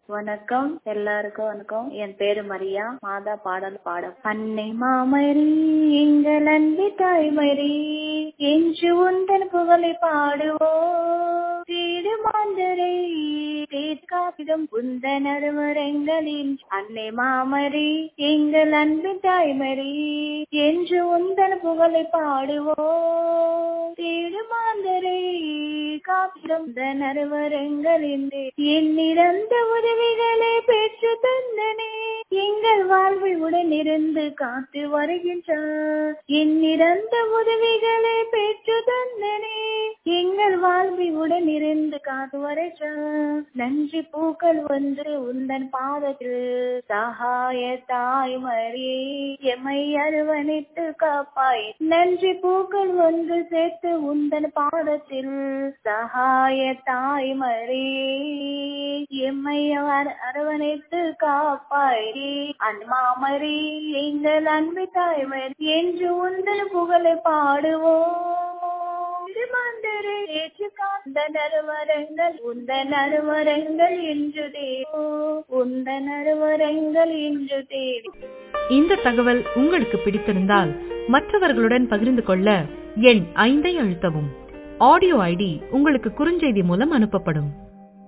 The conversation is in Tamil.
வணக்கம் எல்லாருக்கும் வணக்கம் என் பேரு மரியா மாதா பாடல் பாடம் அன்னை மாமரி எங்கள் அன்பி தாய்மரி என்று உந்தன் புகழை பாடுவோம் வீடு மாந்தரை காப்பிடம் உந்தன் அருவரங்களின் அன்னை மாமரி எங்கள் அன்பின் தாய்மரி என்று உந்தன் புகழை பாடுவோம் வீடு மாந்தரை காப்பிடம் உந்தன் அருவரங்களின் என்னிறந்த உதவிகளை பெற்று தந்தனே எங்கள் வாழ்வில் உடனிருந்து காத்து வருகின்றார் என்னிறந்த உதவிகளை பெற்று தந்தனே எங்கள் வாழ்வில் உடனிருந்து காத்து வருகிறார் நன்றி பூக்கள் ஒன்று உந்தன் பாதத்தில் சகாய தாய்மரி எம்மை அருவணித்து காப்பாய் நன்றி பூக்கள் ஒன்று சேர்த்து உந்தன் பாதத்தில் சகாய தாய்மரி எம்மை அரவணைத்து காப்பாய் அன்மாமரி எங்கள் அன்பு தாய்மரி என்று உந்தன் புகழை பாடுவோம் மாந்தரே ஏற்று காந்த நறுவரங்கள் உந்த நறுவரங்கள் என்று தேவோ உந்த நறுவரங்கள் என்று தேவி இந்த தகவல் உங்களுக்கு பிடித்திருந்தால் மற்றவர்களுடன் பகிர்ந்து கொள்ள எண் ஐந்தை அழுத்தவும் ஆடியோ ஐடி உங்களுக்கு குறுஞ்செய்தி மூலம் அனுப்பப்படும்